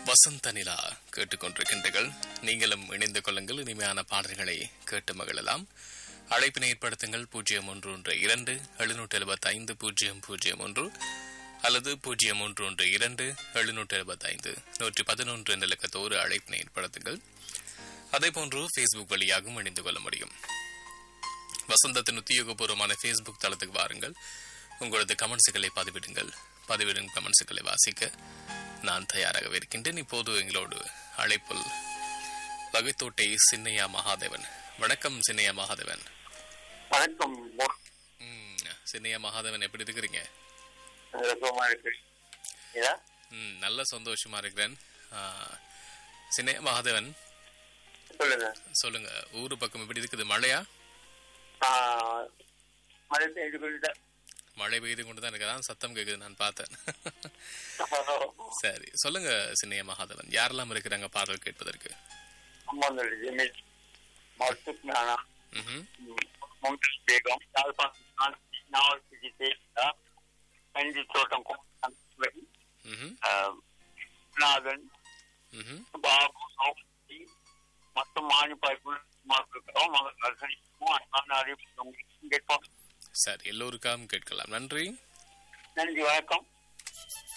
வசந்த நிலா கேட்டுக்கொண்டிருக்கின்றீர்கள் நீங்களும் இணைந்து கொள்ளுங்கள் இனிமையான பாடல்களை கேட்டு மகிழலாம் அழைப்பினை ஏற்படுத்துங்கள் பூஜ்ஜியம் ஒன்று ஒன்று இரண்டு எழுநூற்றி எழுபத்தி ஐந்து பூஜ்ஜியம் பூஜ்ஜியம் ஒன்று அல்லது பூஜ்ஜியம் ஒன்று ஒன்று இரண்டு எழுநூற்றி எழுபத்தி ஐந்து நூற்றி பதினொன்று என்ற இலக்கத்தோடு அழைப்பினை ஏற்படுத்துங்கள் அதே போன்று ஃபேஸ்புக் வழியாகவும் இணைந்து கொள்ள முடியும் வசந்தத்தின் உத்தியோகபூர்வமான ஃபேஸ்புக் தளத்துக்கு வாருங்கள் உங்களது கமெண்ட்ஸுகளை பதிவிடுங்கள் பதிவிடும் கமெண்ட்ஸுகளை வாசிக்க நான் தயாராகவே இருக்கின்றேன் இப்போது எங்களோடு அழைப்பில் வகைத்தோட்டை சின்னையா மகாதேவன் வணக்கம் சின்னையா மகாதேவன் வணக்கம் ம், சின்னையா மகாதேவன் எப்படி இருக்கிறீங்க சுகமா இருக்கு இதா ம், நல்ல சந்தோஷமா இருக்கிறேன் ஆ, சின்னையா மகாதேவன் சொல்லுங்க சொல்லுங்க ஊரு பக்கம் எப்படி இருக்குது மழையா ஆஹ், மழை பெய்து கொண்டு மழை பெய்து கொண்டு தான் இருக்கதான் சத்தம் கேக்குது நான் பார்த்தேன் சரி சொல்லுங்க சின்னையா மகாதேவன் யாரெல்லாம் இருக்கிறாங்க பாடல் கேட்பதற்கு அம்மாந்தோட ஜெமில் மர்சுக் நானா ம்ஹும். மும்தாஸ் பேகம் யாழ்ப்பாணம் நாவல்பிஜி தேவிதா கஞ்சி தோட்டம் கோமதி, ம்ஹும். ஆஹ், நாதன் ம்ஹும். பாபு சௌமதி மற்றும் மானிப்பாய்ப்பு இருக்கிறோம் மகன் தர்சனிக்கும் அண்ணான் அறிவிப்பு கேட்போம் சரி எல்லோருக்காகவும் கேட்கலாம் நன்றி நன்றி வணக்கம்